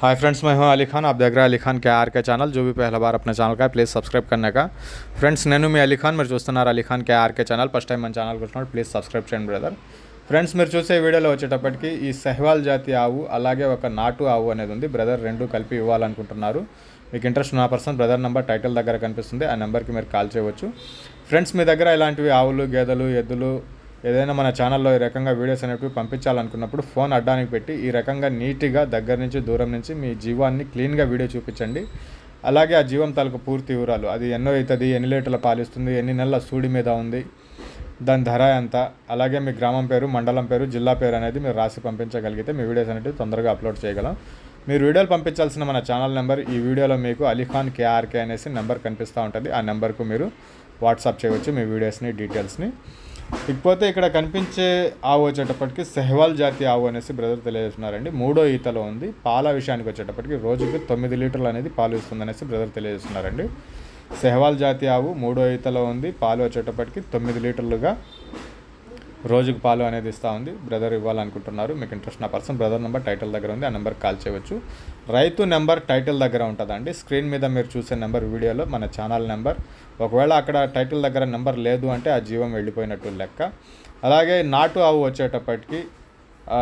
hi friends मैं हूं अली खान आप देख रहे हैं अली खान के आर के चैनल जो भी पहला बार अपने ఛానల్ का ప్లీజ్ సబ్స్క్రైబ్ करने का ఫ్రెండ్స్ నేను మీ అలీ ఖాన్ మీరు చూస్తున్నారు Ali Khan K R K channel first time మన ఛానల్కి వచ్చినప్పుడు ప్లీజ్ సబ్స్క్రైబ్ చేయండి బ్రదర్ ఫ్రెండ్స్ మీరు చూసే వీడియోలో వచ్చేటప్పటికి ఈ సెహ్వాల్ జాతి ఆవు అలాగే ఒక నాటు ఆవు అనేది ఉంది బ్రదర్ రెండు కలిపి ఇవ్వాలనుకుంటున్నారు మీకు ఇంట్రెస్ట్ ఉన్న పర్సన్ బ్రదర్ నెంబర్ టైటిల్ దగ్గర కనిపిస్తుంది ఆ నెంబర్కి మీరు కాల్ చేయవచ్చు ఫ్రెండ్స్ మీ దగ్గర ఇలాంటివి ఆవులు గేదెలు ఎద్దులు ఏదైనా మన ఛానల్లో ఈ రకంగా వీడియోస్ అనేవి పంపించాలనుకున్నప్పుడు ఫోన్ అడ్డానికి పెట్టి ఈ రకంగా నీట్గా దగ్గర నుంచి దూరం నుంచి మీ జీవాన్ని క్లీన్గా వీడియో చూపించండి అలాగే ఆ జీవం తాలూకు పూర్తి వివరాలు అది ఎన్నో అవుతుంది ఎన్ని లీటర్ల పాలిస్తుంది ఎన్ని నెలల సూడి మీద ఉంది దాని ధర ఎంత అలాగే మీ గ్రామం పేరు మండలం పేరు జిల్లా పేరు అనేది మీరు రాసి పంపించగలిగితే మీ వీడియోస్ అనేవి తొందరగా అప్లోడ్ చేయగలం మీరు వీడియోలు పంపించాల్సిన మన ఛానల్ నెంబర్ ఈ వీడియోలో మీకు అలీఖాన్ కేఆర్కే అనేసి నెంబర్ కనిపిస్తూ ఉంటుంది ఆ నెంబర్కు మీరు వాట్సాప్ చేయవచ్చు మీ వీడియోస్ని డీటెయిల్స్ని ఇకపోతే ఇక్కడ కనిపించే ఆవు వచ్చేటప్పటికి సెహ్వాల్ జాతి ఆవు అనేసి బ్రదర్ తెలియజేస్తున్నారండి మూడో ఈతలో ఉంది పాల విషయానికి వచ్చేటప్పటికి రోజుకి తొమ్మిది లీటర్లు అనేది పాలు ఇస్తుంది అనేసి బ్రదర్ తెలియజేస్తున్నారండి సెహ్వాల్ జాతి ఆవు మూడో ఈతలో ఉంది పాలు వచ్చేటప్పటికి తొమ్మిది లీటర్లుగా రోజుకు పాలు అనేది ఇస్తూ ఉంది బ్రదర్ ఇవ్వాలనుకుంటున్నారు మీకు ఇంట్రెస్ట్ నా పర్సన్ బ్రదర్ నెంబర్ టైటిల్ దగ్గర ఉంది ఆ నెంబర్ కాల్ చేయవచ్చు రైతు నెంబర్ టైటిల్ దగ్గర ఉంటుందండి స్క్రీన్ మీద మీరు చూసే నెంబర్ వీడియోలో మన ఛానల్ నెంబర్ ఒకవేళ అక్కడ టైటిల్ దగ్గర నెంబర్ లేదు అంటే ఆ జీవం వెళ్ళిపోయినట్టు లెక్క అలాగే నాటు ఆవు వచ్చేటప్పటికి ఆ,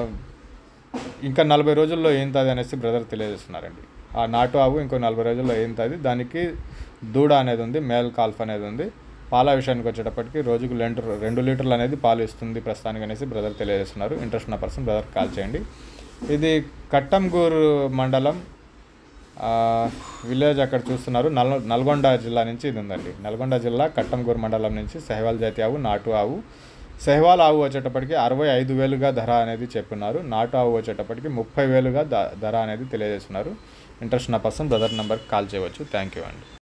ఇంకా నలభై రోజుల్లో ఏంతది అనేసి బ్రదర్ తెలియజేస్తున్నారండి ఆ నాటు ఆవు ఇంకో నలభై రోజుల్లో ఏంతది దానికి దూడ అనేది ఉంది మేల్ కాల్ఫ్ అనేది ఉంది పాల విషయానికి వచ్చేటప్పటికి రోజుకు రెండు రెండు లీటర్లు అనేది పాలు ఇస్తుంది ప్రస్తుతానికి అనేసి బ్రదర్ తెలియజేస్తున్నారు ఇంట్రెస్ట్ ఉన్న పర్సన్ బ్రదర్ కాల్ చేయండి ఇది కట్టంగూరు మండలం ఆ, విలేజ్ అక్కడ చూస్తున్నారు నల్ నల్గొండ జిల్లా నుంచి ఇది ఉందండి నల్గొండ జిల్లా కట్టంగూరు మండలం నుంచి సెహవాల్ జాతి ఆవు నాటు ఆవు సెహవాల్ ఆవు వచ్చేటప్పటికి అరవై ఐదు వేలుగా ధర అనేది చెప్పున్నారు నాటు ఆవు వచ్చేటప్పటికి ముప్పై వేలుగా ద- ధర అనేది తెలియజేస్తున్నారు ఇంట్రెస్ట్ ఉన్న పర్సన్ బ్రదర్ నెంబర్కి కాల్ చేయవచ్చు థ్యాంక్ యూ అండి